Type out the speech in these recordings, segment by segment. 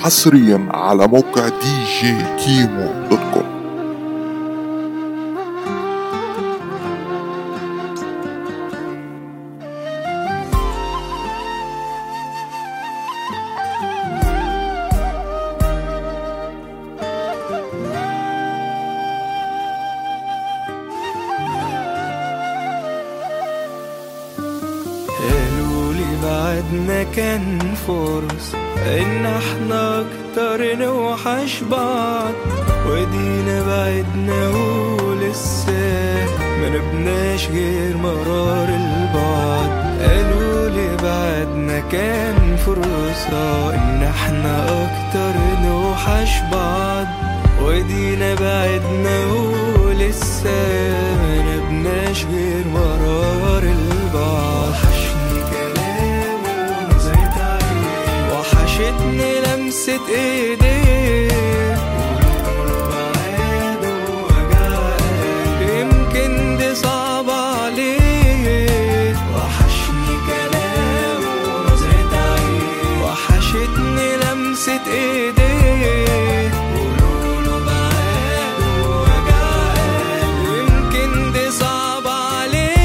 حصريا على موقع دي جي كيمو دوت كوم قالوا لي بعدنا كان فرص ان احنا اكتر نوحش بعض ودينا بعدنا ولسه ما نبناش غير مرار البعد قالوا لي بعدنا كان فرصة ان احنا اكتر نوحش بعض ودينا بعدنا ولسه ما نبناش غير مرار البعد وحشني كلامه ونظرة عينيه وحشتني لمسة ايديه وقلوب بعاده وجع قلبي يمكن دي صعبة عليه وحشني كلامه ونظرة عينيه وحشتني لمسة ايديه وقلوب بعاده وجع قلبي يمكن دي صعبة عليه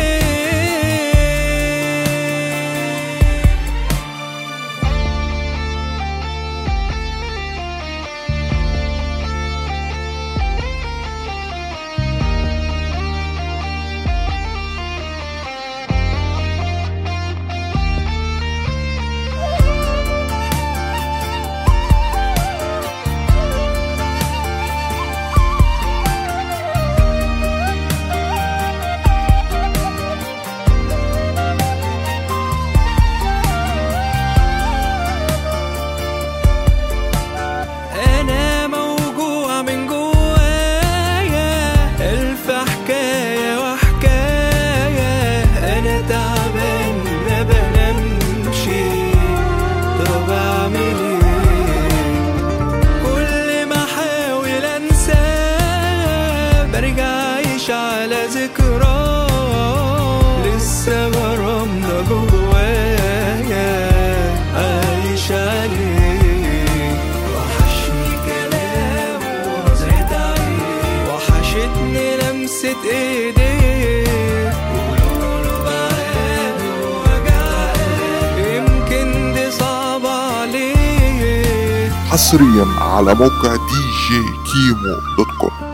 انا موجوع من جوايا الف حكايه وحكايه انا تعبان ما بنامش طب اعمل ايه كل ما احاول انساه برجع اعيش على ذكرى لسه غرامنا جوايا عايش عليه وحشني كلامه ونظرة عينيه وحشتني لمسة ايديه وقلوب بعاده وجع قلبي يمكن دي صعبة عليه حصريا على موقع دي جي كيمو دوت كوم